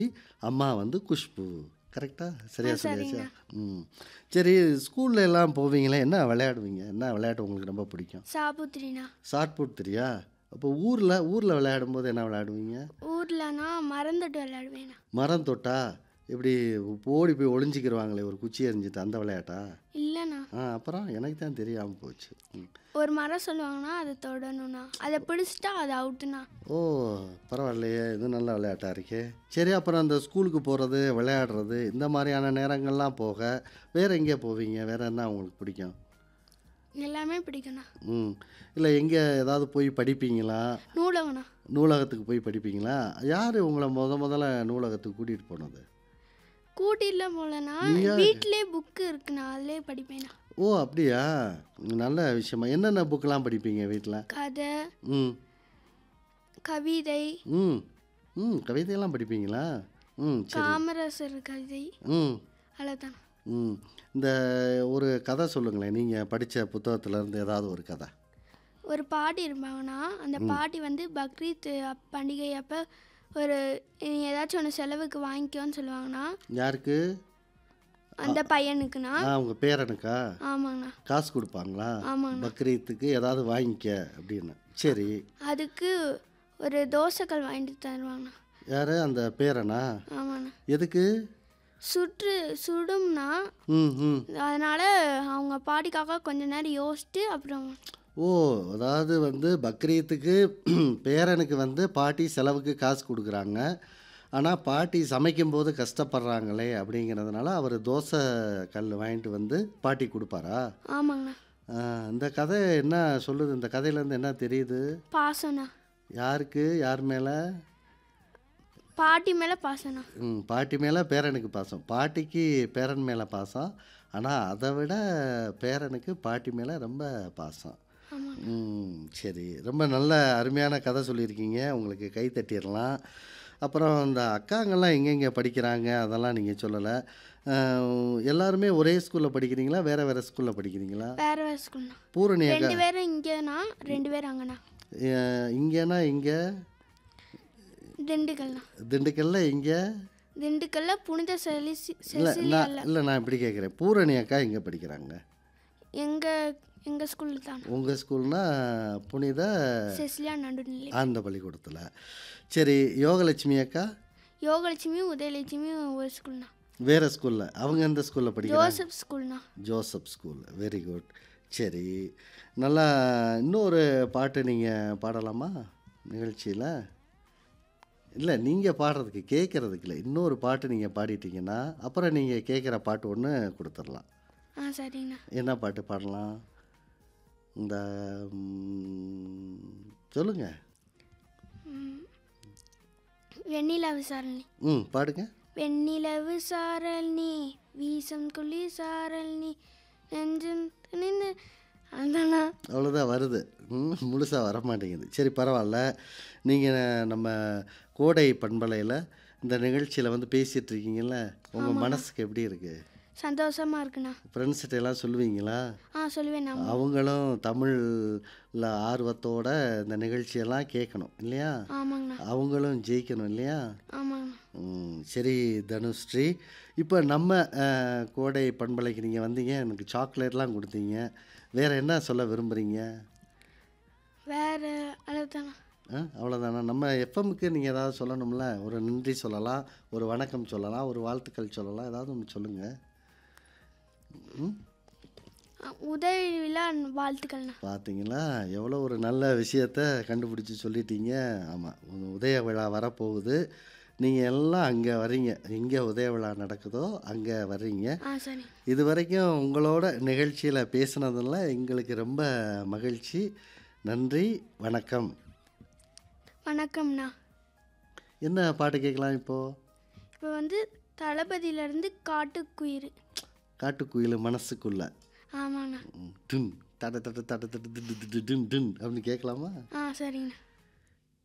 அம்மா வந்து குஷ்பு கரெக்டா சரியா ஆ, சொல்லியாச்சா ம் சரி ஸ்கூல்ல எல்லாம் போவீங்களே என்ன விளையாடுவீங்க என்ன விளையாட்டு உங்களுக்கு ரொம்ப பிடிக்கும் சாபுத்திரினா ஷார்ட் புட் தெரியா அப்போ ஊரில் ஊரில் விளையாடும்போது என்ன விளையாடுவீங்க ஊர்லனா மறந்துட்டு விளையாடுவேண்ணா மரம் தொட்டா இப்படி ஓடி போய் ஒளிஞ்சிக்கிருவாங்களே ஒரு குச்சி எறிஞ்சிட்டு அந்த விளையாட்டா இல்லைண்ணா ஆ அப்புறம் எனக்கு தான் தெரியாமல் போச்சு ம். ஒரு மரம் சொல்லுவாங்கன்னா அதை தொடணும்ண்ணா அதை பிடிச்சிட்டா அது அவுட்டுண்ணா ஓ பரவாயில்லையே இது நல்ல விளையாட்டாக இருக்கே சரி அப்புறம் அந்த ஸ்கூலுக்கு போகிறது விளையாடுறது இந்த மாதிரியான நேரங்கள்லாம் போக வேறு எங்கே போவீங்க வேறு என்ன உங்களுக்கு பிடிக்கும் எல்லாமே பிடிக்கும்ண்ணா ம் இல்லை எங்கே ஏதாவது போய் படிப்பீங்களா நூலகண்ணா நூலகத்துக்கு போய் படிப்பீங்களா யார் உங்களை முத முதல்ல நூலகத்துக்கு கூட்டிகிட்டு போனது கூட்டில போகலண்ணா நீயா? வீட்டிலே புக்கு இருக்குண்ணா அதிலே படிப்பேண்ணா ஓ அப்படியா நல்ல விஷயமா என்னென்ன புக்கெலாம் படிப்பீங்க வீட்டில் கதை ம் கவிதை ம் ம் கவிதையெல்லாம் படிப்பீங்களா ம் சரி காமராசர் கவிதை ம் அவ்வளோதாண்ணா ம் இந்த ஒரு கதை சொல்லுங்களேன் நீங்கள் படித்த புத்தகத்துலேருந்து ஏதாவது ஒரு கதை ஒரு பாட்டி இருப்பாங்கன்னா அந்த பாட்டி வந்து பக்ரீத் அப்- பண்டிகை அப்போ ஒரு நீ ஏதாச்சும் ஒன்று செலவுக்கு வாங்கிக்கோன்னு சொல்லுவாங்கண்ணா யாருக்கு அந்த பையனுக்குண்ணா ஆ உங்கள் பேரனுக்கா ஆமாங்கண்ணா காசு கொடுப்பாங்களா ஆமாங்கண்ணா பக்ரீத்துக்கு ஏதாவது வாங்கிக்க அப்படின்னு சரி அதுக்கு ஒரு தோசைக்கல் வாங்கிட்டு தருவாங்கண்ணா யார் அந்த பேரனா ஆமாண்ணா எதுக்கு சுற்று சுடும்னா ம் ம் அதனால் அவங்க பாட்டிக்காக கொஞ்ச நேரம் யோசிச்சுட்டு அப்புறம் ஓ அதாவது வந்து பக்ரீத்துக்கு பேரனுக்கு வந்து பாட்டி செலவுக்கு காசு கொடுக்குறாங்க ஆனால் பாட்டி சமைக்கும்போது கஷ்டப்படுறாங்களே அப்படிங்கிறதுனால அவர் தோசை கல் வாங்கிட்டு வந்து பாட்டி கொடுப்பாரா ஆமாங்கண்ணா ஆ, இந்த கதை என்ன சொல்லுது இந்த கதையிலேருந்து என்ன தெரியுது பாசம்ண்ணா யாருக்கு யார் மேலே பாட்டி மேலே பாசம்ண்ணா ம் பாட்டி மேலே பேரனுக்கு பாசம் பாட்டிக்கு பேரன் மேலே பாசம் ஆனால் அதை விட பேரனுக்கு பாட்டி மேலே ரொம்ப பாசம் ஆமாங்க ம் சரி ரொம்ப நல்ல அருமையான கதை சொல்லியிருக்கீங்க உங்களுக்கு கை தட்டிடலாம் அப்புறம் இந்த அக்காங்கெல்லாம் எங்கெங்கே படிக்கிறாங்க அதெல்லாம் நீங்கள் சொல்லலை எல்லாருமே ஒரே ஸ்கூலில் படிக்கிறீங்களா வேறு வேறு ஸ்கூலில் படிக்கிறீங்களா வேற வேற ஸ்கூல்ண்ணா பூரணி அக்கா ரெண்டு பேரும் இங்கேண்ணா ரெண்டு பேரும் அங்கண்ணா அஹ், இங்கேனா இங்கே திண்டுக்கல்ண்ணா திண்டுக்கல்ல இங்கே திண்டுக்கல்ல புனித செலி இல்லை செசிலியால நான் இல்லை நான் இப்படி கேட்குறேன் பூரணி அக்கா எங்கே படிக்கிறாங்க எங்கள் எங்கள் ஸ்கூலில் தான் உங்கள் ஸ்கூல்னா புனித செசிலியா நடுநிலை ஆனந்த பள்ளிக்கூடத்தில் சரி யோகலட்சுமி அக்கா யோகலட்சுமியும் உதயலட்சுமியும் ஒரு ஸ்கூல்ண்ணா வேறு ஸ்கூலில் அவங்க எந்த ஸ்கூலில் படிக்கிறாங்க ஜோசப் ஸ்கூல்ண்ணா ஜோசப் ஸ்கூல் வெரி குட் சரி நல்லா இன்னொரு பாட்டு நீங்கள் பாடலாமா நிகழ்ச்சியில் இல்லை நீங்கள் பாடுறதுக்கு கேட்குறதுக்கு இல்லை இன்னொரு பாட்டு நீங்கள் பாடிட்டீங்கன்னா அப்புறம் நீங்கள் கேட்குற பாட்டு ஒன்று கொடுத்துடலாம் ஆ சரிங்கண்ணா என்ன பாட்டு பாடலாம் இந்த ம், சொல்லுங்க வெண்ணிலா விசாரணி ம் பாடுங்க வெண்ணிலவு சாரல் நீ வீசம் குளிர் சாரல் நீ நெஞ்சம் துணிந்து அதுதானா அவ்வளோதான் வருது ம், முழுசா வர மாட்டேங்குது சரி பரவாயில்ல நீங்கள் நம்ம கோடை பண்பலையில் இந்த நிகழ்ச்சியில் வந்து பேசிகிட்டு இருக்கீங்கல்ல உங்கள் மனசுக்கு எப்படி இருக்குது சந்தோஷமா இருக்குண்ணா ஃப்ரெண்ட்ஸ்கிட்ட எல்லாம் சொல்லுவீங்களா ஆ சொல்லுவேண்ணா அவங்களும் தமிழில் ஆர்வத்தோட இந்த நிகழ்ச்சியெல்லாம் கேட்கணும் இல்லையா ஆமாங்கண்ணா அவங்களும் ஜெயிக்கணும் இல்லையா ஆமாங்கண்ணா ம், சரி தனுஸ்ரீ இப்போ நம்ம அஹ், கோடை பண்பலைக்கு நீங்கள் வந்தீங்க எனக்கு சாக்லேட்லாம் கொடுத்தீங்க வேறு என்ன சொல்ல விரும்புகிறீங்க வேற அவ்வளோதாண்ணா ஆ அவ்வளோதானா நம்ம எஃப்எம்க்கு நீங்கள் ஏதாவது சொல்லணும்ல ஒரு நன்றி சொல்லலாம் ஒரு வணக்கம் சொல்லலாம் ஒரு வாழ்த்துக்கள் சொல்லலாம் ஏதாவது ஒன்று சொல்லுங்கள் ம் ஆ, உதவி விழா வாழ்த்துக்கள்ண்ணா பார்த்தீங்களா எவ்வளோ ஒரு நல்ல விஷயத்த கண்டுபிடிச்சி சொல்லிட்டீங்க ஆமாம் உதய விழா வரப்போகுது நீங்கள் எல்லாம் அங்கே வர்றீங்க எங்கே உதய விழா நடக்குதோ அங்கே வர்றீங்க ஆ சரி இது வரைக்கும் உங்களோட நிகழ்ச்சியில் பேசுனதில் எங்களுக்கு ரொம்ப மகிழ்ச்சி நன்றி வணக்கம் வணக்கம்ண்ணா என்ன பாட்டு கேட்கலாம் இப்போது இப்போ வந்து தளபதியிலேருந்து காட்டுக்குயிர் காட்டுக்குயில் மனசுக்குள்ள ஆமாண்ணா ம், டுன் தட தட தட தட டு, டு, டு, டு, டுன் டுன் அப்படின்னு கேட்கலாமா ஆ சரிங்கண்ணா